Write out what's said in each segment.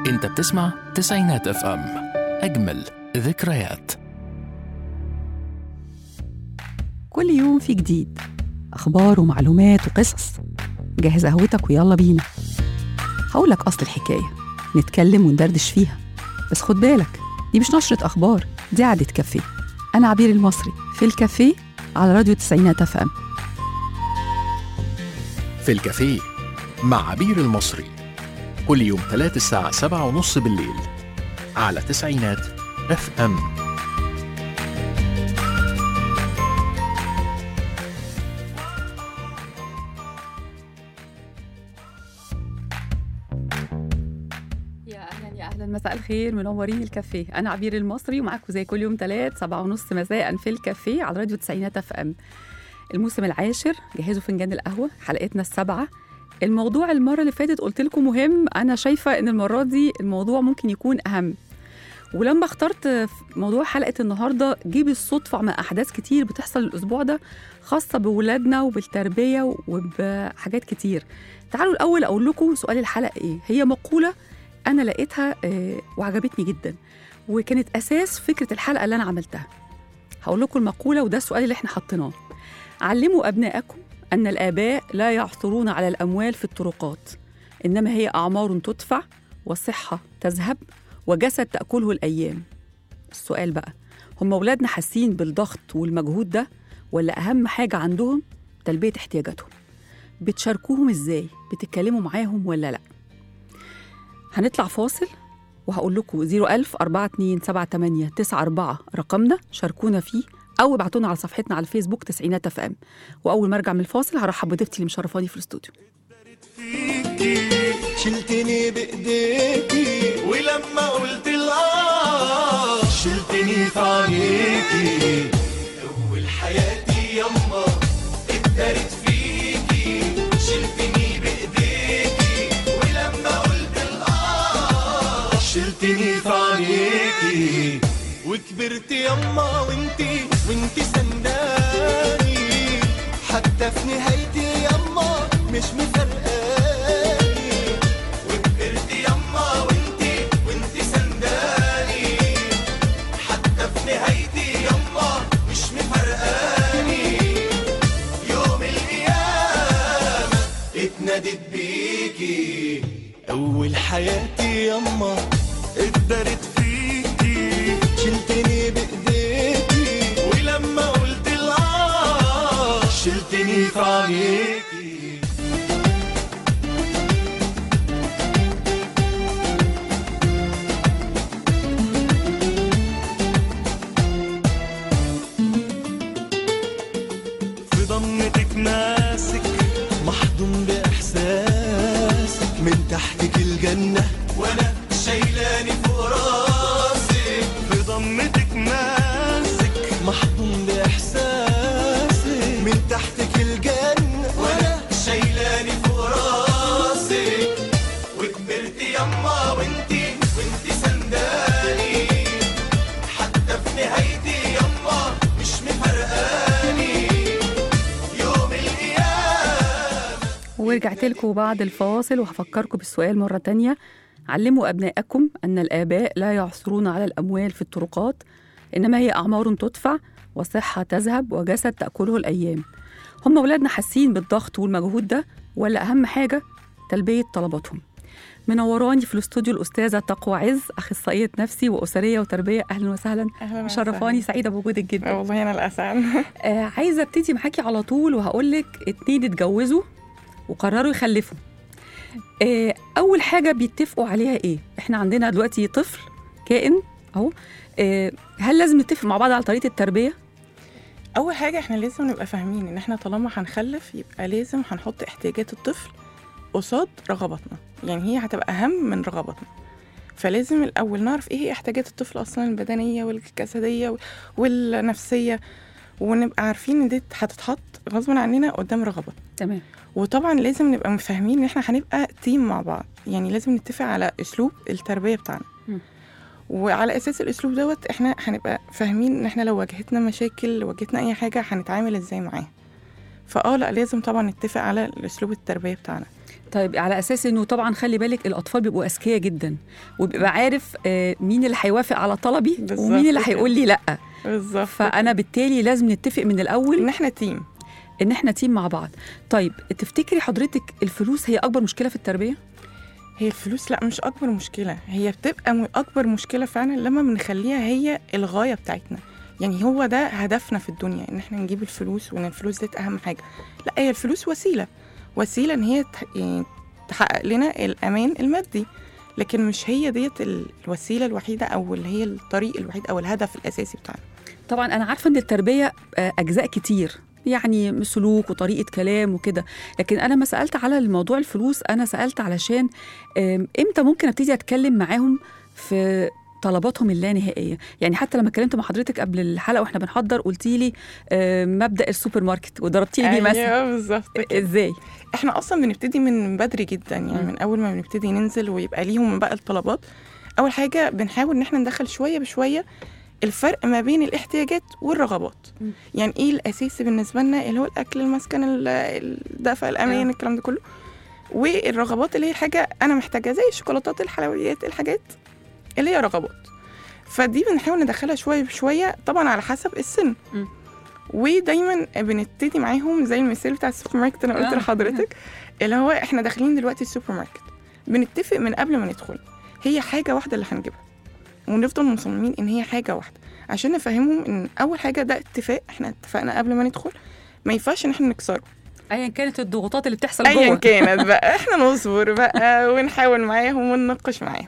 انت بتسمع تسعينات اف ام اجمل ذكريات كل يوم في جديد أخبار ومعلومات وقصص جهز قهوتك ويلا بينا هقولك أصل الحكاية نتكلم وندردش فيها بس خد بالك دي مش نشرة أخبار دي قعدة كافيه أنا عبير المصري في الكافيه على راديو تسعينات اف ام في الكافيه مع عبير المصري كل يوم ثلاث الساعة سبعة ونص بالليل على تسعينات اف ام يا اهلا يا اهلا مساء الخير منورين الكافيه انا عبير المصري ومعاكم زي كل يوم ثلاث سبعة ونص مساء في الكافيه على راديو تسعينات اف ام الموسم العاشر جهزوا فنجان القهوه حلقتنا السابعه الموضوع المره اللي فاتت قلت لكم مهم انا شايفه ان المره دي الموضوع ممكن يكون اهم ولما اخترت موضوع حلقه النهارده جه بالصدفه مع احداث كتير بتحصل الاسبوع ده خاصه بولادنا وبالتربيه وبحاجات كتير تعالوا الاول اقول لكم سؤال الحلقه ايه هي مقوله انا لقيتها آه، وعجبتني جدا وكانت اساس فكره الحلقه اللي انا عملتها هقول لكم المقوله وده السؤال اللي احنا حطيناه علموا ابنائكم ان الاباء لا يعثرون على الاموال في الطرقات انما هي اعمار تدفع وصحه تذهب وجسد تاكله الايام السؤال بقى هم اولادنا حاسين بالضغط والمجهود ده ولا اهم حاجه عندهم تلبيه احتياجاتهم بتشاركوهم ازاي بتتكلموا معاهم ولا لا هنطلع فاصل وهقول لكم 01000 4278 94 رقمنا شاركونا فيه او ابعتونا على صفحتنا على الفيسبوك تسعينات اف ام واول ما ارجع من الفاصل هرحب بضيفتي اللي مشرفاني في الاستوديو فيكي شلتني بايديكي ولما قلت الاه شلتني في عينيكي اول حياتي يما اتدارت فيكي شلتني بايديكي ولما قلت الاه شلتني في عينيكي وكبرت يما وانتي وانتي سنداني حتى في نهايتي يما مش مفرقاني وكبرت يما وانتي وانتي سنداني حتى في نهايتي يما مش مفرقاني يوم القيامة اتنادت بيكي أول حياتي يما اتدارت فيكي شلتني بإيديكي ولما قلت الآه شلتني في عينيكي في ضمتك ماسك محضون بإحساسك من تحتك الجنة وأنا شايلاني فوق راسك في ضمتك ماسك محضون بإحساسك من تحتك الجنة وأنا شايلاني فوق راسك وكبرت يما وانتي وانتي سنداني حتى في نهايتي يما مش مفرقاني يوم القيامة ورجعت لكم بعد الفاصل وهفكركم بالسؤال مرة تانية علموا أبنائكم أن الآباء لا يعثرون على الأموال في الطرقات إنما هي أعمار تدفع وصحة تذهب وجسد تأكله الأيام هم أولادنا حاسين بالضغط والمجهود ده ولا أهم حاجة تلبية طلباتهم منوراني في الاستوديو الأستاذة تقوى عز أخصائية نفسي وأسرية وتربية أهلا وسهلا اهلا شرفاني سعيدة بوجودك وسهلا. جدا والله انا الاسعد آه عايزه ابتدي معاكي على طول وهقول لك اتنين اتجوزوا وقرروا يخلفوا آه اول حاجه بيتفقوا عليها ايه احنا عندنا دلوقتي طفل كائن اهو آه هل لازم نتفق مع بعض على طريقه التربيه اول حاجه احنا لازم نبقى فاهمين ان احنا طالما هنخلف يبقى لازم هنحط احتياجات الطفل قصاد رغباتنا يعني هي هتبقى اهم من رغباتنا فلازم الاول نعرف ايه هي احتياجات الطفل اصلا البدنيه والجسديه والنفسيه ونبقى عارفين ان دي هتتحط غصب عننا قدام رغبات تمام وطبعا لازم نبقى فاهمين ان احنا هنبقى تيم مع بعض يعني لازم نتفق على اسلوب التربيه بتاعنا مم. وعلى اساس الاسلوب دوت احنا هنبقى فاهمين ان احنا لو واجهتنا مشاكل واجهتنا اي حاجه هنتعامل ازاي معاها فاه لا لازم طبعا نتفق على اسلوب التربيه بتاعنا طيب على اساس انه طبعا خلي بالك الاطفال بيبقوا اذكياء جدا وبيبقى عارف آه، مين اللي هيوافق على طلبي بالظبط ومين اللي كده. هيقول لي لا بالظبط فانا بالتالي لازم نتفق من الاول ان احنا تيم ان احنا تيم مع بعض طيب تفتكري حضرتك الفلوس هي اكبر مشكله في التربيه هي الفلوس لا مش اكبر مشكله هي بتبقى م- اكبر مشكله فعلا لما بنخليها هي الغايه بتاعتنا يعني هو ده هدفنا في الدنيا ان احنا نجيب الفلوس وان الفلوس دي اهم حاجه لا هي الفلوس وسيله وسيله ان هي تح- يعني تحقق لنا الامان المادي لكن مش هي ديت ال- الوسيله الوحيده او اللي هي الطريق الوحيد او الهدف الاساسي بتاعنا طبعا انا عارفه ان التربيه آه، اجزاء كتير يعني سلوك وطريقه كلام وكده لكن انا ما سالت على الموضوع الفلوس انا سالت علشان آم، امتى ممكن ابتدي اتكلم معاهم في طلباتهم اللانهائيه يعني حتى لما اتكلمت مع حضرتك قبل الحلقه واحنا بنحضر قلتي لي آم، مبدا السوبر ماركت وضربتي لي بيه مثل ايوه بالظبط كده. ازاي احنا اصلا بنبتدي من بدري جدا يعني مم. من اول ما بنبتدي ننزل ويبقى ليهم بقى الطلبات اول حاجه بنحاول ان احنا ندخل شويه بشويه الفرق ما بين الاحتياجات والرغبات مم. يعني ايه الاساسي بالنسبه لنا اللي هو الاكل المسكن ال- الدفء الامان آه. الكلام ده كله والرغبات اللي هي حاجه انا محتاجها زي الشوكولاتات الحلويات الحاجات اللي هي رغبات فدي بنحاول ندخلها شويه بشويه طبعا على حسب السن مم. ودايما بنبتدي معاهم زي المثال بتاع السوبر ماركت انا قلت آه. لحضرتك اللي هو احنا داخلين دلوقتي السوبر ماركت بنتفق من قبل ما ندخل هي حاجه واحده اللي هنجيبها ونفضل مصممين ان هي حاجه واحده عشان نفهمهم ان اول حاجه ده اتفاق احنا اتفقنا قبل ما ندخل ما ينفعش ان احنا نكسره ايا كانت الضغوطات اللي بتحصل ايا جوه كانت بقى احنا نصبر بقى ونحاول معاهم ونناقش معاهم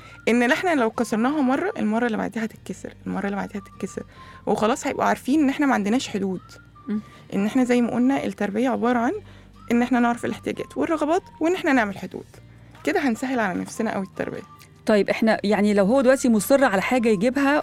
ان احنا لو كسرناها مره المره اللي بعديها هتتكسر المره اللي بعديها هتتكسر وخلاص هيبقوا عارفين ان احنا ما عندناش حدود مم. ان احنا زي ما قلنا التربيه عباره عن ان احنا نعرف الاحتياجات والرغبات وان احنا نعمل حدود كده هنسهل على نفسنا قوي التربيه طيب احنا يعني لو هو دلوقتي مصر على حاجه يجيبها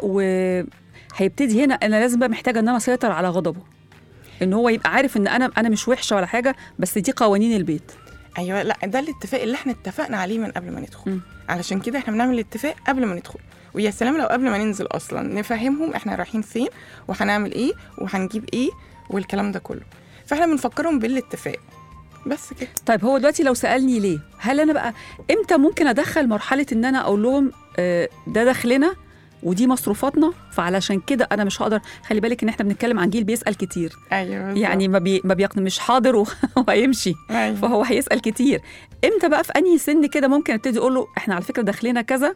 وهيبتدي هنا انا لازم بقى محتاجه ان انا اسيطر على غضبه ان هو يبقى عارف ان انا انا مش وحشه ولا حاجه بس دي قوانين البيت ايوه لا ده الاتفاق اللي احنا اتفقنا عليه من قبل ما ندخل مم. علشان كده احنا بنعمل الاتفاق قبل ما ندخل ويا سلام لو قبل ما ننزل اصلا نفهمهم احنا رايحين فين وهنعمل ايه وهنجيب ايه والكلام ده كله فاحنا بنفكرهم بالاتفاق بس كده طيب هو دلوقتي لو سالني ليه هل انا بقى امتى ممكن ادخل مرحله ان انا اقول لهم آه، ده دخلنا ودي مصروفاتنا فعلشان كده انا مش هقدر خلي بالك ان احنا بنتكلم عن جيل بيسال كتير ايوه بالظبط. يعني ما بي ما بيقن مش حاضر و- وهيمشي أيوة. فهو هيسال كتير امتى بقى في انهي سن كده ممكن ابتدي اقول له احنا على فكره داخلنا كذا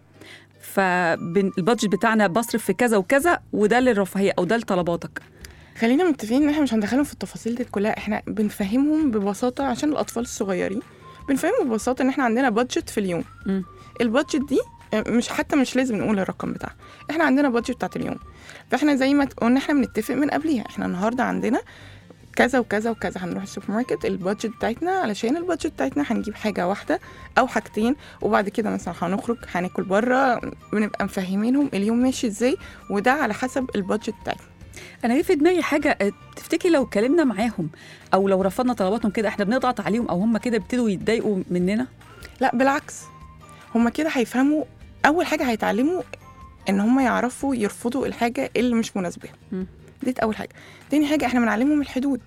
فالبادجت بتاعنا بصرف في كذا وكذا وده للرفاهيه او ده لطلباتك خلينا متفقين ان احنا مش هندخلهم في التفاصيل دي كلها احنا بنفهمهم ببساطه عشان الاطفال الصغيرين بنفهمهم ببساطه ان احنا عندنا بادجت في اليوم مم. البادجت دي مش حتى مش لازم نقول الرقم بتاعها احنا عندنا بادجت بتاعت اليوم فاحنا زي ما قلنا احنا بنتفق من قبليها احنا النهارده عندنا كذا وكذا وكذا هنروح السوبر ماركت البادجت بتاعتنا علشان البادجت بتاعتنا هنجيب حاجه واحده او حاجتين وبعد كده مثلا هنخرج هناكل بره بنبقى مفهمينهم اليوم ماشي ازاي وده على حسب البادجت بتاعتنا انا جه في دماغي حاجه آه، تفتكري لو اتكلمنا معاهم او لو رفضنا طلباتهم كده احنا بنضغط عليهم او هم كده بيبتدوا يتضايقوا مننا لا بالعكس هما كده هيفهموا اول حاجه هيتعلموا ان هما يعرفوا يرفضوا الحاجه اللي مش مناسبه مم. دي اول حاجه تاني حاجه احنا بنعلمهم الحدود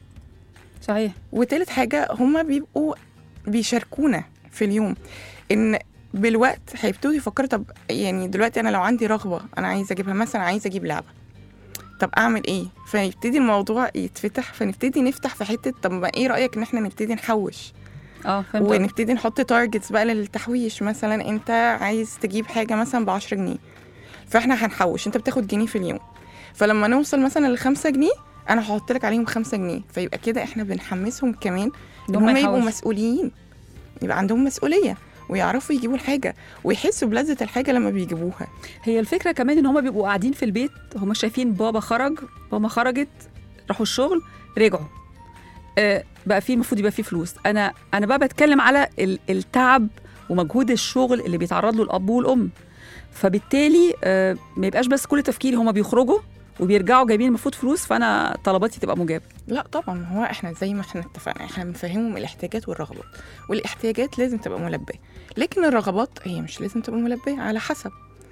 صحيح وتالت حاجه هما بيبقوا بيشاركونا في اليوم ان بالوقت هيبتدوا يفكروا طب يعني دلوقتي انا لو عندي رغبه انا عايزه اجيبها مثلا عايزه اجيب لعبه طب اعمل ايه فيبتدي الموضوع يتفتح فنبتدي نفتح في حته طب ما ايه رايك ان احنا نبتدي نحوش اه فهمت قصدك. ونبتدي نحط تارجتس بقى للتحويش مثلا انت عايز تجيب حاجه مثلا ب 10 جنيه فاحنا هنحوش انت بتاخد جنيه في اليوم فلما نوصل مثلا ل 5 جنيه انا هحط لك عليهم 5 جنيه فيبقى كده احنا بنحمسهم كمان ان إن هم هم يبقوا يحوشوا. مسؤولين يبقى عندهم مسؤوليه ويعرفوا يجيبوا الحاجه ويحسوا بلذة الحاجه لما بيجيبوها هي الفكره كمان ان هم بيبقوا قاعدين في البيت هم شايفين بابا خرج ماما خرجت راحوا الشغل رجعوا آه بقى في المفروض يبقى في فلوس انا انا بقى بتكلم على ال- التعب ومجهود الشغل اللي بيتعرض له الاب والام فبالتالي آه ما يبقاش بس كل تفكيري هم بيخرجوا وبيرجعوا جايبين المفروض فلوس فانا طلباتي تبقى مجابه لا طبعا هو احنا زي ما احنا اتفقنا احنا بنفهمهم الاحتياجات والرغبات والاحتياجات لازم تبقى ملبيه لكن الرغبات هي مش لازم تبقى ملبيه على حسب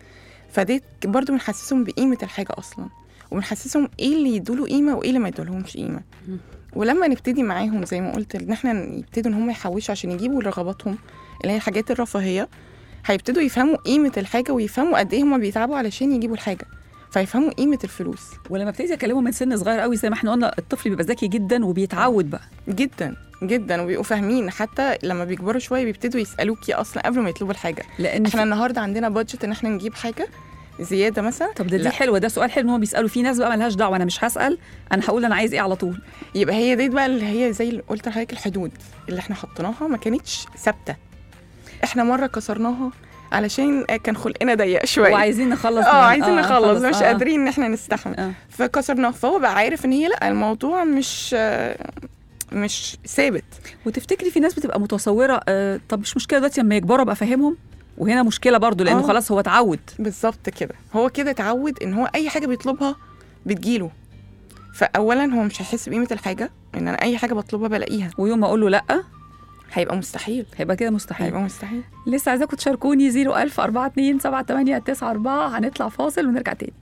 فدي برضو بنحسسهم بقيمه الحاجه اصلا وبنحسسهم ايه اللي يدوله قيمه وايه اللي ما يدولهمش قيمه مم. ولما نبتدي معاهم زي ما قلت ان احنا يبتدوا ان هم يحوشوا عشان يجيبوا رغباتهم اللي هي الحاجات الرفاهيه هيبتدوا يفهموا قيمه الحاجه ويفهموا قد ايه هم بيتعبوا علشان يجيبوا الحاجه فيفهموا قيمه الفلوس ولما ابتدي اكلمه من سن صغير قوي زي ما احنا قلنا الطفل بيبقى ذكي جدا وبيتعود بقى جدا جدا وبيبقوا فاهمين حتى لما بيكبروا شويه بيبتدوا يسالوكي اصلا قبل ما يطلبوا الحاجه لان احنا النهارده عندنا بادجت ان احنا نجيب حاجه زياده مثلا طب ده دي لا. حلوه ده سؤال حلو ان هو بيسالوا في ناس بقى ملهاش دعوه انا مش هسال انا هقول انا عايز ايه على طول يبقى هي دي بقى اللي هي زي اللي قلت لحضرتك الحدود اللي احنا حطيناها ما كانتش ثابته احنا مره كسرناها علشان كان خلقنا ضيق شويه وعايزين نخلص اه من- عايزين نخلص مش آه. قادرين ان احنا نستحمل آه. فكسرناه فهو بقى عارف ان هي لا الموضوع مش آه، مش ثابت وتفتكري في ناس بتبقى متصوره آه طب مش مشكله دلوقتي لما يكبروا ابقى افهمهم وهنا مشكله برضو لانه آه. خلاص هو اتعود بالظبط كده هو كده اتعود ان هو اي حاجه بيطلبها بتجيله فاولا هو مش هيحس بقيمه الحاجه ان انا اي حاجه بطلبها بلاقيها ويوم ما اقول له لا هيبقى مستحيل هيبقى كده مستحيل هيبقى مستحيل لسه عايزاكم تشاركوني 01000 42 78 94 هنطلع فاصل ونرجع تاني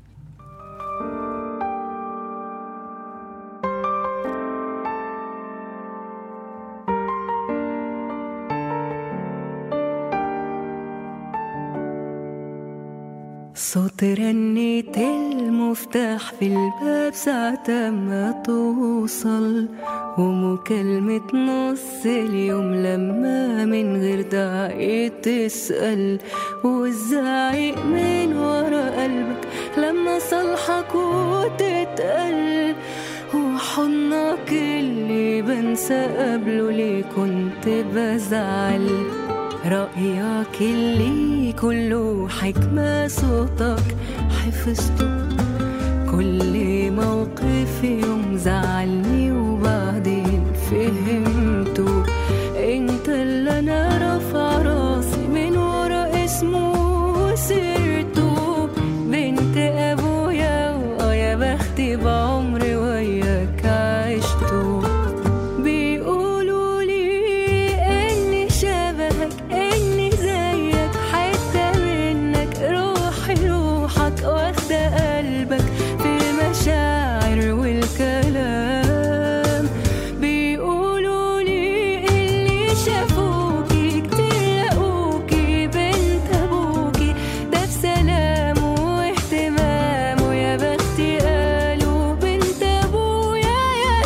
صوت رنة المفتاح في الباب ساعة ما توصل ومكالمة نص اليوم لما من غير داعي تسأل والزعيق من ورا قلبك لما صالحك وتتقل وحضنك اللي بنسى قبله ليه كنت بزعل رأيك اللي كله حكمة صوتك حفظته كل موقف يوم زعلني وبعدين فهمته انت اللي انا رافع راسي من ورا اسمه وسيرته بنت ابويا وآه يا بختي بعمري وياك عشته بيقولوا لي اني شبهك اني زيك حتة منك روحي روحك واخدة قلبك في المشاعر والكلام بيقولوا لي اللي شافوكي كتير لقوكي بنت ابوكي ده بسلام واهتمام ويا بختي قالوا بنت ابويا يا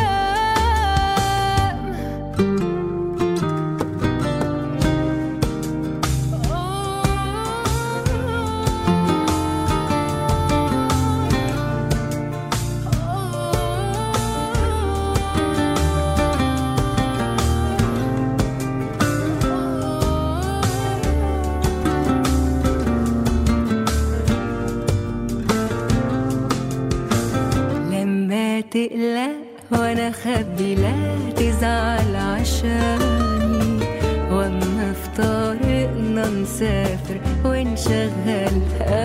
سلام لما تقلق وانا خبي لا تزعل عشاني واما في طريقنا نسافر ونشغل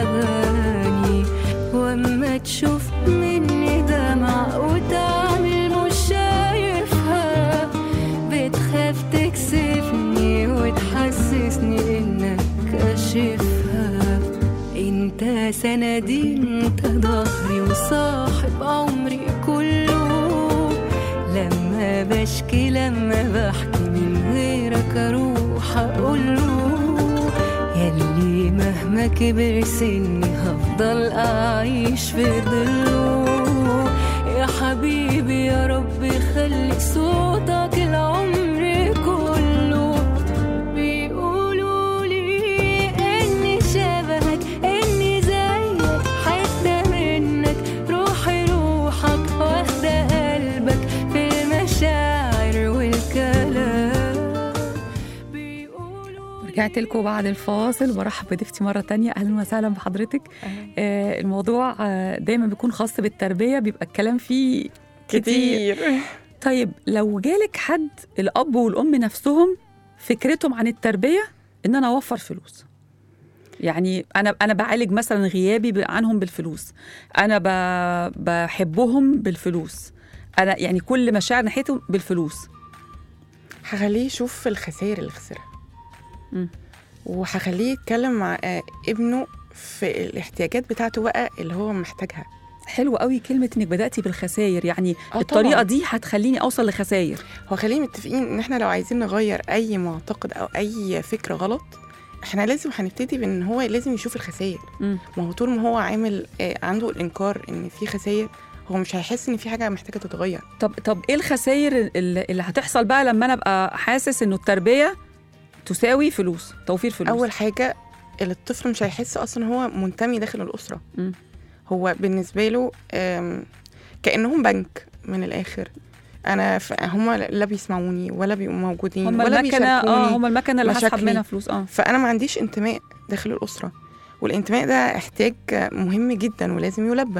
اغاني واما تشوف مني دمع وتعمل مش شايفها بتخاف تكسفني وتحسسني انك كاشفها انت سندي انت ظهري وصاحب عمري كله لما بشكي لما بحكي من غيرك اروح اقوله يلي مهما كبر سني هفضل اعيش في ظله يا حبيبي يا رب خلي صوتك العمر كله بيقولوا لي اني شبهك اني زيك حتة منك روحي روحك واخدة قلبك في المشاعر والكلام بيقولوا رجعت لكم بعد الفاصل برحب بضيفتي مره تانية اهلا وسهلا بحضرتك آه الموضوع آه دايما بيكون خاص بالتربيه بيبقى الكلام فيه كتير كتير طيب لو جالك حد الاب والام نفسهم فكرتهم عن التربيه ان انا اوفر فلوس يعني انا انا بعالج مثلا غيابي ب- عنهم بالفلوس انا ب- بحبهم بالفلوس انا يعني كل مشاعر ناحيتهم بالفلوس هخليه يشوف الخسائر اللي خسرها مم. وهخليه يتكلم مع آه، ابنه في الاحتياجات بتاعته بقى اللي هو محتاجها حلو قوي كلمه انك بداتي بالخسائر يعني آه الطريقه طبعاً. دي هتخليني اوصل لخسائر هو خلينا متفقين ان احنا لو عايزين نغير اي معتقد او اي فكره غلط احنا لازم هنبتدي بان هو لازم يشوف الخسائر مم. ما هو طول ما هو عامل آه، عنده الانكار ان في خسائر هو مش هيحس ان في حاجه محتاجه تتغير طب طب ايه الخسائر اللي, اللي هتحصل بقى لما انا ابقى حاسس انه التربيه تساوي فلوس توفير فلوس اول حاجه الطفل مش هيحس اصلا هو منتمي داخل الاسره مم. هو بالنسبه له آم، كانهم بنك من الاخر انا ف... هم لا بيسمعوني ولا بيبقوا موجودين هم ولا المكنه اه بيشاركوني هم المكنه اللي هسحب مشاكلي. منها فلوس اه فانا ما عنديش انتماء داخل الاسره والانتماء ده احتياج مهم جدا ولازم يلبى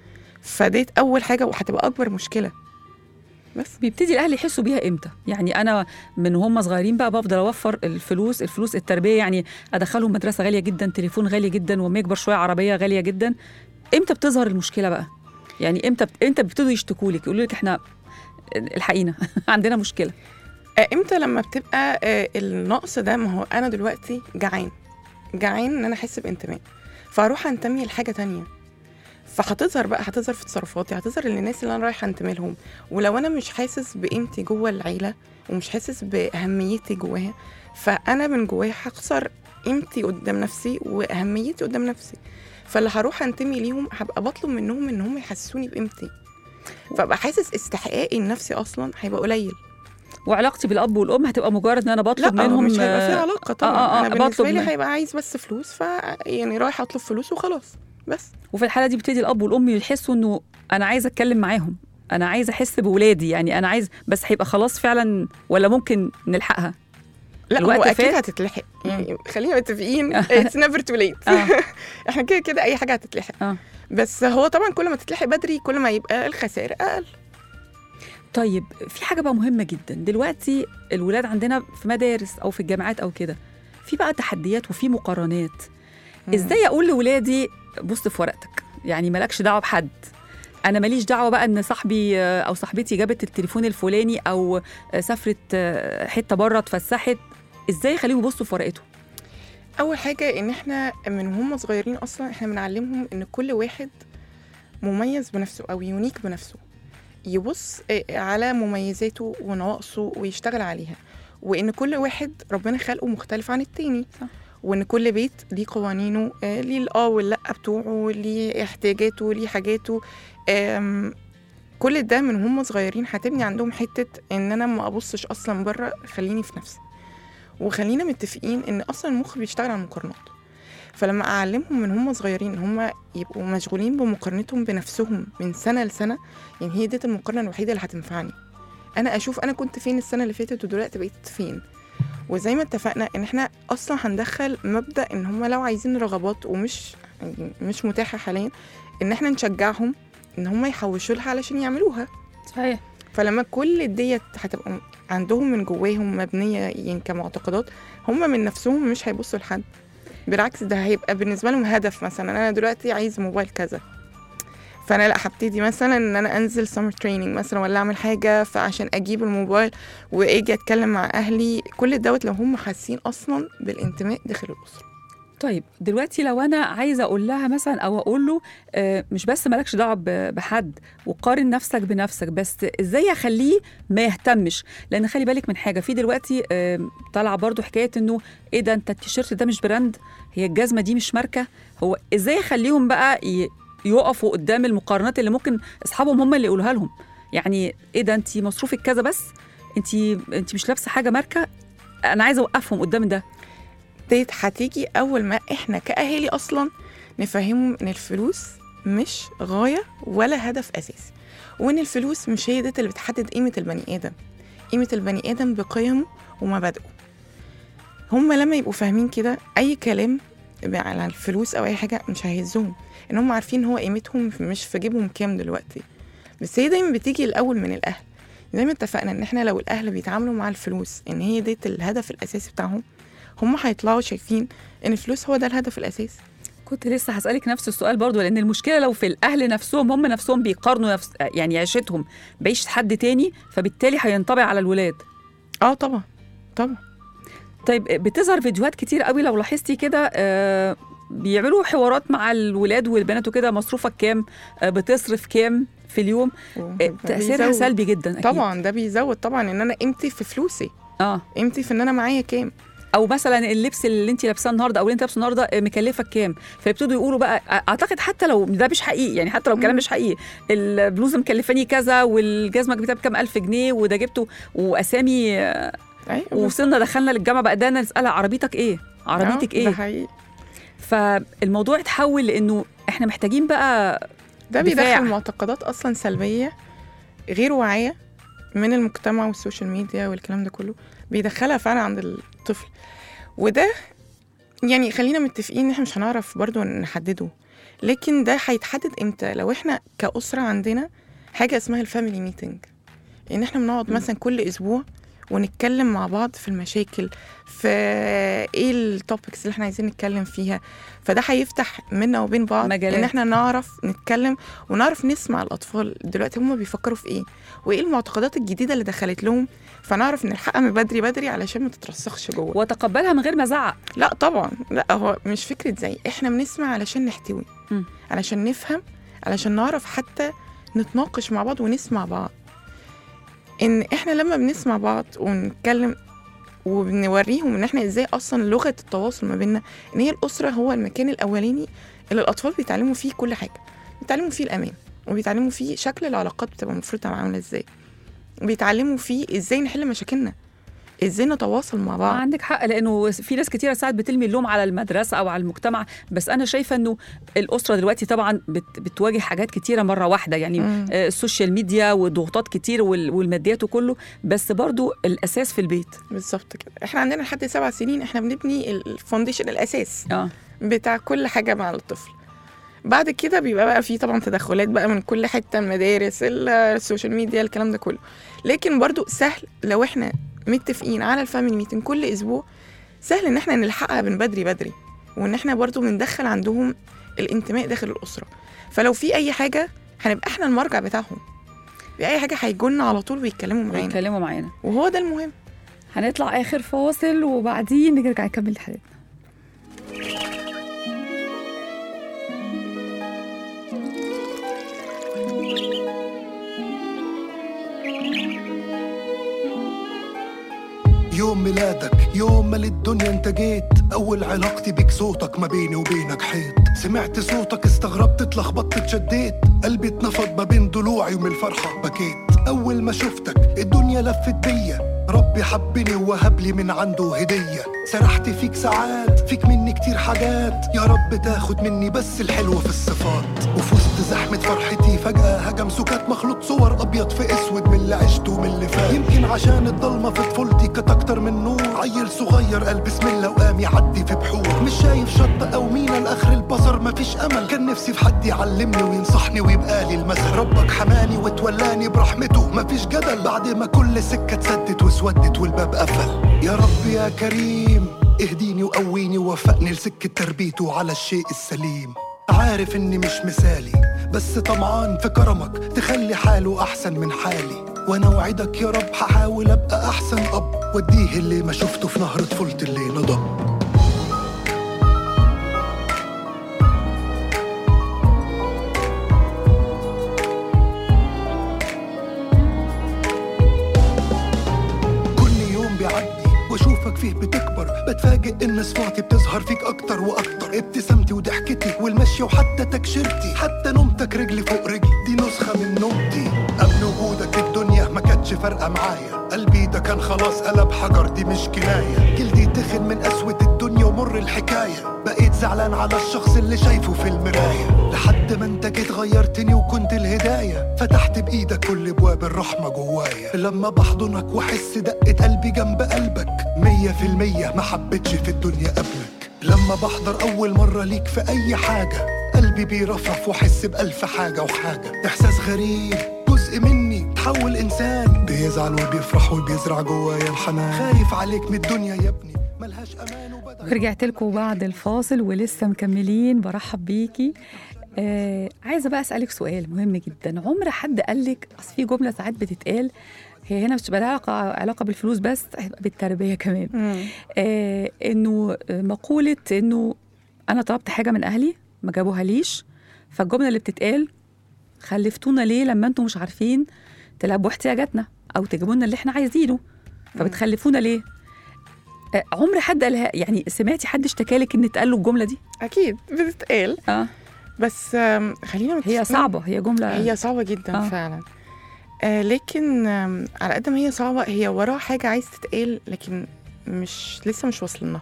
فديت اول حاجه وهتبقى اكبر مشكله بس بيبتدي الاهل يحسوا بيها امتى يعني انا من هم صغيرين بقى بفضل اوفر الفلوس الفلوس التربيه يعني ادخلهم مدرسه غاليه جدا تليفون غالي جدا وما يكبر شويه عربيه غاليه جدا امتى بتظهر المشكله بقى يعني امتى امتى بيبتدوا يشتكوا لك يقولوا لك احنا الحقينا عندنا مشكله آه، امتى لما بتبقى آه، النقص ده ما هو انا دلوقتي جعان جعان ان انا احس بانتماء فاروح انتمي لحاجه تانية فهتظهر بقى هتظهر في تصرفاتي هتظهر للناس اللي انا رايحه انتمي لهم ولو انا مش حاسس بقيمتي جوه العيله ومش حاسس باهميتي جواها فانا من جوايا هخسر قيمتي قدام نفسي واهميتي قدام نفسي فاللي هروح انتمي ليهم هبقى بطلب منهم ان هم يحسسوني بقيمتي فابقى حاسس استحقاقي لنفسي اصلا هيبقى قليل وعلاقتي بالاب والام هتبقى مجرد ان انا بطلب لا منهم مش هيبقى في آه، علاقه طبعا آه، آه، انا بالنسبه بطلب لي من- هيبقى عايز بس فلوس ف يعني رايح اطلب فلوس وخلاص بس وفي الحاله دي بيبتدي الاب والام يحسوا انه انا عايزه اتكلم معاهم انا عايزه احس بولادي يعني انا عايز بس هيبقى خلاص فعلا ولا ممكن نلحقها لا الوقت هو اكيد فات. هتتلحق يعني خلينا متفقين اتس نيفر تو ليت آه. احنا كده كده اي حاجه هتتلحق آه. بس هو طبعا كل ما تتلحق بدري كل ما يبقى الخسائر اقل طيب في حاجه بقى مهمه جدا دلوقتي الولاد عندنا في مدارس او في الجامعات او كده في بقى تحديات وفي مقارنات ازاي اقول لولادي بص في ورقتك يعني مالكش دعوه بحد انا ماليش دعوه بقى ان صاحبي آه، او صاحبتي جابت التليفون الفلاني او آه، سافرت آه، حته بره اتفسحت ازاي اخليهم يبصوا في ورقته اول حاجه ان احنا من هم صغيرين اصلا احنا بنعلمهم ان كل واحد مميز بنفسه او يونيك بنفسه يبص آه، على مميزاته ونواقصه ويشتغل عليها وان كل واحد ربنا خلقه مختلف عن التاني صح. وان كل بيت ليه قوانينه آه، ليه الاه واللا بتوعه ليه احتياجاته ليه حاجاته آم، كل ده من هم صغيرين هتبني عندهم حته ان انا ما ابصش اصلا بره خليني في نفسي وخلينا متفقين ان اصلا المخ بيشتغل على المقارنات فلما اعلمهم من هم صغيرين ان هم يبقوا مشغولين بمقارنتهم بنفسهم من سنه لسنه يعني هي ديت المقارنه الوحيده اللي هتنفعني انا اشوف انا كنت فين السنه اللي فاتت ودلوقتي بقيت فين وزي ما اتفقنا ان احنا اصلا هندخل مبدا ان هم لو عايزين رغبات ومش يعني مش متاحه حاليا ان احنا نشجعهم ان هم يحوشوا لها علشان يعملوها صحيح فلما كل ديت هتبقى عندهم من جواهم مبنيه يعني كمعتقدات هم من نفسهم مش هيبصوا لحد بالعكس ده هيبقى بالنسبه لهم هدف مثلا انا دلوقتي عايز موبايل كذا فانا لا هبتدي مثلا ان انا انزل سمر تريننج مثلا ولا اعمل حاجه فعشان اجيب الموبايل واجي اتكلم مع اهلي كل دوت لو هم حاسين اصلا بالانتماء داخل الاسره طيب دلوقتي لو انا عايزه اقول لها مثلا او اقول له آه، مش بس مالكش دعوه ب- بحد وقارن نفسك بنفسك بس ازاي اخليه ما يهتمش لان خلي بالك من حاجه في دلوقتي آه، طالعه برضو حكايه انه ايه ده انت التيشيرت ده مش براند هي الجزمه دي مش ماركه هو ازاي اخليهم بقى ي- يقفوا قدام المقارنات اللي ممكن اصحابهم هم اللي يقولوها لهم يعني ايه ده انت مصروفك كذا بس انت انت مش لابسه حاجه ماركه انا عايزه اوقفهم قدام ده ديت هتيجي اول ما احنا كاهالي اصلا نفهمهم ان الفلوس مش غايه ولا هدف اساسي وان الفلوس مش هي ديت اللي بتحدد قيمه البني ادم قيمه البني ادم بقيمه ومبادئه هم لما يبقوا فاهمين كده اي كلام على الفلوس او اي حاجه مش هيهزهم ان هم عارفين هو قيمتهم مش في جيبهم كام دلوقتي بس هي دايما بتيجي الاول من الاهل زي ما اتفقنا ان احنا لو الاهل بيتعاملوا مع الفلوس ان هي ديت الهدف الاساسي بتاعهم هم هيطلعوا شايفين ان الفلوس هو ده الهدف الاساسي كنت لسه هسألك نفس السؤال برضو لأن المشكلة لو في الأهل نفسهم هم نفسهم بيقارنوا نفس يعني عيشتهم بعيشة حد تاني فبالتالي هينطبع على الولاد اه طبعا طبعا طيب بتظهر فيديوهات كتير قوي لو لاحظتي كده آه، بيعملوا حوارات مع الولاد والبنات وكده مصروفك كام آه، بتصرف كام في اليوم آه، تاثيرها بيزود. سلبي جدا أكيد. طبعا ده بيزود طبعا ان انا قيمتي في فلوسي اه قيمتي في ان انا معايا كام او مثلا اللبس اللي انت لابساه النهارده او اللي انت لابسه النهارده آه، مكلفك كام فيبتدوا يقولوا بقى اعتقد حتى لو ده مش حقيقي يعني حتى لو الكلام مش حقيقي البلوزه مكلفاني كذا والجزمه جبتها بكام الف جنيه وده جبته واسامي آه، ايوه ووصلنا دخلنا للجامعه بقى ده نسالها عربيتك ايه عربيتك آه، ده ايه حقيقي فالموضوع اتحول لانه احنا محتاجين بقى ده دفاع. بيدخل معتقدات اصلا سلبيه غير واعيه من المجتمع والسوشيال ميديا والكلام ده كله بيدخلها فعلا عند الطفل وده يعني خلينا متفقين ان احنا مش هنعرف برضو نحدده لكن ده هيتحدد امتى لو احنا كأسرة عندنا حاجة اسمها الفاميلي ميتنج ان احنا بنقعد مثلا كل اسبوع ونتكلم مع بعض في المشاكل في ايه التوبكس اللي احنا عايزين نتكلم فيها فده هيفتح منا وبين بعض مجالات. ان احنا نعرف نتكلم ونعرف نسمع الاطفال دلوقتي هم بيفكروا في ايه وايه المعتقدات الجديده اللي دخلت لهم فنعرف نلحقها من بدري بدري علشان ما تترسخش جوه وتقبلها من غير ما ازعق لا طبعا لا هو مش فكره زي احنا بنسمع علشان نحتوي مم. علشان نفهم علشان نعرف حتى نتناقش مع بعض ونسمع بعض ان احنا لما بنسمع بعض ونتكلم وبنوريهم ان احنا ازاي اصلا لغه التواصل ما بيننا ان هي الاسره هو المكان الاولاني اللي الاطفال بيتعلموا فيه كل حاجه بيتعلموا فيه الامان وبيتعلموا فيه شكل العلاقات بتبقى المفروض تبقى عامله ازاي وبيتعلموا فيه ازاي نحل مشاكلنا ازاي نتواصل مع بعض عندك حق لانه في ناس كتيره ساعات بتلمي اللوم على المدرسه او على المجتمع بس انا شايفه انه الاسره دلوقتي طبعا بت بتواجه حاجات كتيره مره واحده يعني مم. آه، السوشيال ميديا وضغوطات كتير وال- والماديات وكله بس برضو الاساس في البيت بالظبط كده احنا عندنا لحد سبع سنين احنا بنبني الفونديشن الاساس اه بتاع كل حاجه مع الطفل بعد كده بيبقى بقى في طبعا تدخلات بقى من كل حته المدارس ال- السوشيال ميديا الكلام ده كله لكن برضو سهل لو احنا متفقين على الفاميلي ميتنج كل اسبوع سهل ان احنا نلحقها من بدري بدري وان احنا برضو بندخل عندهم الانتماء داخل الاسره فلو في اي حاجه هنبقى احنا المرجع بتاعهم في اي حاجه هيجولنا على طول ويتكلموا معانا ويتكلموا معانا وهو ده المهم هنطلع اخر فاصل وبعدين نرجع نكمل حلقتنا يوم ميلادك يوم ما للدنيا انت جيت اول علاقتي بيك صوتك ما بيني وبينك حيط سمعت صوتك استغربت اتلخبطت اتشديت قلبي اتنفض ما بين ضلوعي ومن الفرحة بكيت اول ما شفتك الدنيا لفت بيا ربي حبني ووهب لي من عنده هدية سرحت فيك ساعات فيك مني كتير حاجات يا رب تاخد مني بس الحلو في الصفات وفي وسط زحمة فرحتي فجأة هجم سكات مخلوط صور أبيض في أسود من اللي عشته ومن اللي فات يمكن عشان الضلمة في طفولتي كانت أكتر من نور عيل صغير قال بسم الله وقام يعدي في بحور مش شايف شط أو مينا لآخر البصر مفيش أمل كان نفسي في حد يعلمني وينصحني ويبقى لي المثل ربك حماني وتولاني برحمته مفيش جدل بعد ما كل سكة اتسدت واسودت والباب قفل يا رب يا كريم اهديني وقويني ووفقني لسكة تربيته على الشيء السليم عارف اني مش مثالي بس طمعان في كرمك تخلي حاله احسن من حالي وانا اوعدك يا رب هحاول ابقى احسن اب واديه اللي ما شفته في نهر طفولتي اللي نضب كل يوم بيعدي واشوفك فيه بتكبر بتفاجئ ان صفاتي بتظهر فيك اكتر واكتر ابتسامتي وضحكتي والمشي وحتى تكشيرتي حتى نومتك رجلي فوق رجلي دي نسخة من نومتي قبل وجودك الدنيا ما كانتش فارقة معايا قلبي ده كان خلاص قلب حجر دي مش كناية جلدي تخن من قسوة الدنيا ومر الحكاية بقيت زعلان على الشخص اللي شايفه في المراية لحد ما انت جيت غيرتني وكنت الهداية فتحت بإيدك كل ابواب الرحمة جوايا لما بحضنك واحس دقة قلبي جنب قلبك مية في المية ما حبيتش في الدنيا قبلك لما بحضر أول مرة ليك في أي حاجة قلبي بيرفرف واحس بألف حاجة وحاجة إحساس غريب جزء مني تحول إنسان بيزعل وبيفرح وبيزرع جوايا الحنان خايف عليك من الدنيا يا ابني ملهاش أمان وبدأ ورجعت لكم بعد الفاصل ولسه مكملين برحب بيكي آه عايزه بقى اسالك سؤال مهم جدا عمر حد قال لك اصل في جمله ساعات بتتقال هي هنا مش بتبقى لها علاقه علاقه بالفلوس بس هيبقى بالتربيه كمان آه انه مقوله انه انا طلبت حاجه من اهلي ما جابوها ليش فالجمله اللي بتتقال خلفتونا ليه لما انتم مش عارفين تلبوا احتياجاتنا او تجيبوا لنا اللي احنا عايزينه فبتخلفونا ليه آه، عمر حد قالها يعني سمعتي حد اشتكالك ان اتقال له الجمله دي اكيد بتتقال اه بس آم، خلينا هي متفقين- صعبه هي جمله هي صعبة جدا آه. آه. فعلا آه لكن آم، على قد ما هي صعبة هي وراها حاجة عايز تتقال لكن مش لسه مش واصلنا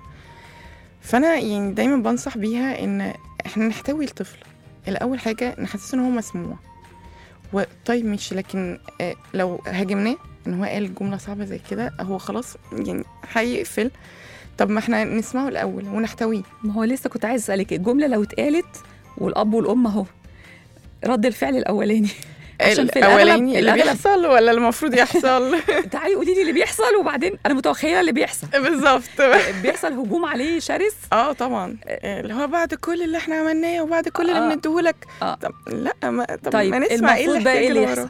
فأنا يعني دايما بنصح بيها إن إحنا نحتوي الطفل الأول حاجة نحسسه إن هو مسموع و- طيب ماشي لكن آه لو هاجمناه إن هو قال جملة صعبة زي كده هو خلاص يعني هيقفل طب ما احنا نسمعه الأول ونحتويه ما هو لسه كنت عايز اسالك الجمله لو اتقالت والاب والام اهو رد الفعل الاولاني عشان في الأغلب- الأولاني اللي الأغلب- بيحصل ولا المفروض يحصل تعالي قولي لي اللي بيحصل وبعدين انا متخيله اللي بيحصل بالظبط بيحصل هجوم عليه شرس اه طبعا آه، اللي هو بعد كل اللي احنا عملناه وبعد كل اللي آه. بنديهولك آه. طب لا ما طب طيب ما نسمع ايه المفروض بقى ايه اللي الاحتياج يحصل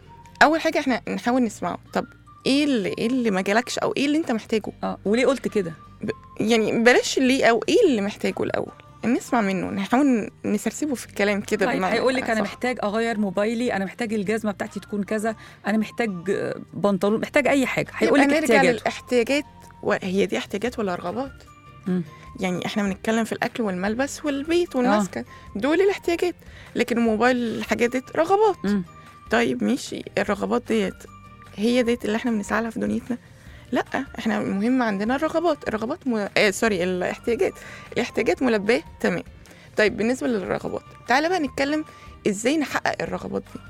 اول حاجه احنا نحاول نسمعه طب ايه اللي ايه اللي ما جالكش او ايه اللي انت محتاجه اه وليه قلت كده يعني بلاش ليه او ايه اللي محتاجه الاول نسمع منه نحاول نسرسبه في الكلام كده طيب بمعنى هيقول لك انا صح. محتاج اغير موبايلي انا محتاج الجزمه بتاعتي تكون كذا انا محتاج آه، بنطلون محتاج اي حاجه هيقول يبقى لك نرجع احتياجاته للاحتياجات وهي دي احتياجات ولا رغبات مم. يعني احنا بنتكلم في الاكل والملبس والبيت والمسكن دول الاحتياجات لكن الموبايل الحاجات دي رغبات مم. طيب ماشي الرغبات ديت هي ديت اللي احنا بنسعى لها في دنيتنا لا احنا المهم عندنا الرغبات الرغبات م... آه سوري الاحتياجات الاحتياجات ملباه تمام طيب بالنسبه للرغبات تعالى بقى نتكلم ازاي نحقق الرغبات دي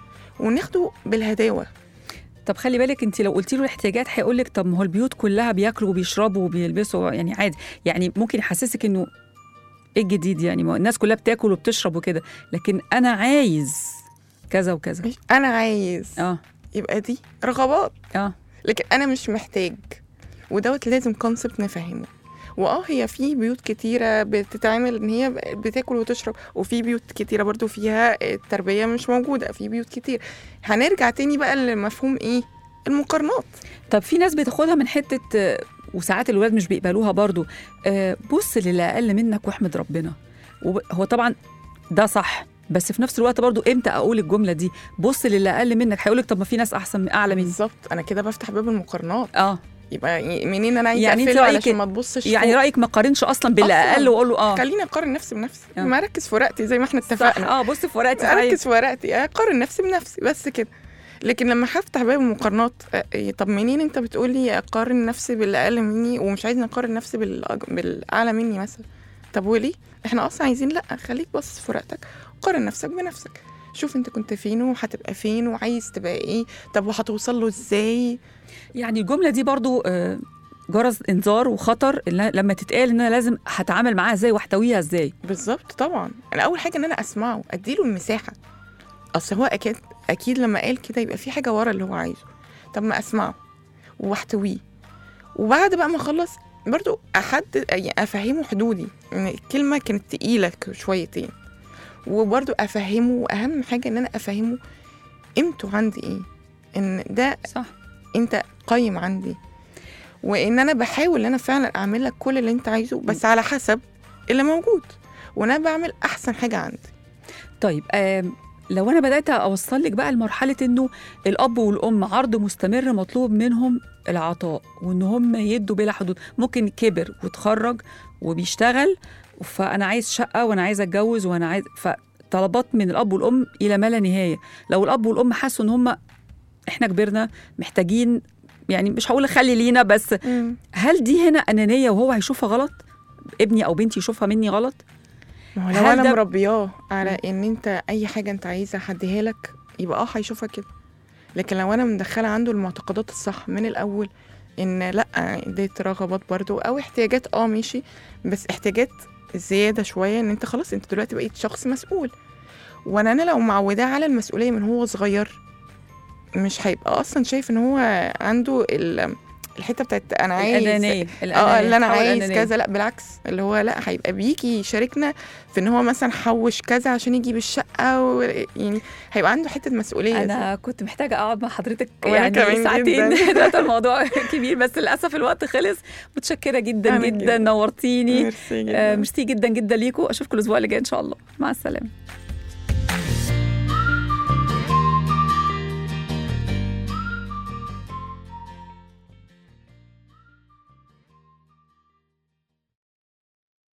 وناخده بالهداوه طب خلي بالك انت لو قلتي له الاحتياجات هيقول لك طب ما هو البيوت كلها بياكلوا وبيشربوا وبيلبسوا يعني عادي يعني ممكن يحسسك انه ايه الجديد يعني ما هو الناس كلها بتاكل وبتشرب وكده لكن انا عايز كذا وكذا ماشي انا عايز اه يبقى دي رغبات اه لكن انا مش محتاج ودوت لازم كونسبت نفهمه واه هي في بيوت كتيرة بتتعامل ان هي بتاكل وتشرب وفي بيوت كتيرة برضو فيها التربية مش موجودة في بيوت كتير هنرجع تاني بقى لمفهوم ايه المقارنات طب في ناس بتاخدها من حته آه، وساعات الولاد مش بيقبلوها برضو آه، بص للي اقل منك واحمد ربنا وب- هو طبعا ده صح بس في نفس الوقت برضو امتى اقول الجمله دي بص للي اقل منك هيقول لك طب ما في ناس احسن من اعلى مني بالظبط انا كده بفتح باب المقارنات اه يبقى منين انا عايزه يعني يعني انت اقفله رأيك- علشان ما تبصش يعني فوق. رايك ما قارنش اصلا باللي أصلاً. اقل واقول له اه خليني اقارن نفسي بنفسي آه. ما اركز في ورقتي زي ما احنا صح اتفقنا اه بص في ورقتي صحيح. اركز في ورقتي اقارن نفسي بنفسي بس كده لكن لما هفتح باب المقارنات أ- إيه، طب منين انت بتقولي اقارن نفسي باللي اقل مني ومش عايزني اقارن نفسي بالأج- بالاعلى مني مثلا طب وليه احنا اصلا عايزين لا خليك باصص في ورقتك قارن نفسك بنفسك شوف انت كنت فين وهتبقى فين وعايز تبقى ايه طب وهتوصل له ازاي يعني الجمله دي برضو آه، جرس انذار وخطر إن لما تتقال ان انا لازم هتعامل معاها ازاي واحتويها ازاي بالظبط طبعا انا اول حاجه ان انا اسمعه اديله المساحه اصل هو اكيد اكيد لما قال كده يبقى في حاجه ورا اللي هو عايزه طب ما اسمعه واحتويه وبعد بقى ما اخلص برضو احدد يعني افهمه حدودي ان الكلمه كانت تقيله ك- شويتين وبرضو افهمه واهم حاجه ان انا افهمه قيمته عندي ايه ان ده صح انت قيم عندي وان انا بحاول ان انا فعلا اعمل لك كل اللي انت عايزه بس على حسب اللي موجود وانا بعمل احسن حاجه عندي طيب آم، لو انا بدات اوصل لك بقى لمرحله انه الاب والام عرض مستمر مطلوب منهم العطاء وان هم يدوا بلا حدود ممكن كبر وتخرج وبيشتغل فانا عايز شقه وانا عايز اتجوز وانا عايز فطلبات من الاب والام الى ما لا نهايه لو الاب والام حسوا ان هم احنا كبرنا محتاجين يعني مش هقول خلي لينا بس هل دي هنا انانيه وهو هيشوفها غلط ابني او بنتي يشوفها مني غلط ما هو هل لو انا ده- مربياه على ان انت اي حاجه انت عايزها هديها لك يبقى اه هيشوفها كده لكن لو انا مدخله عنده المعتقدات الصح من الاول ان لا دي رغبات برضو او احتياجات اه ماشي بس احتياجات زياده شويه ان انت خلاص انت دلوقتي بقيت شخص مسؤول وانا انا لو معوداه على المسؤوليه من هو صغير مش هيبقى اصلا شايف ان هو عنده ال- الحته بتاعت انا عايز الانانيه اه اللي انا تحول عايز الأنانية. كذا لا بالعكس اللي هو لا هيبقى بيجي يشاركنا في ان هو مثلا حوش كذا عشان يجيب الشقه و... يعني هيبقى عنده حته مسؤوليه انا كنت محتاجه اقعد مع حضرتك وأنا يعني كمان ساعتين جداً. دلوقتي الموضوع كبير بس للاسف الوقت خلص متشكره جدا أنا جدا جداً. نورتيني ميرسي آه، جدا ميرسي جدا جدا ليكم اشوفكم الاسبوع اللي جاي ان شاء الله مع السلامه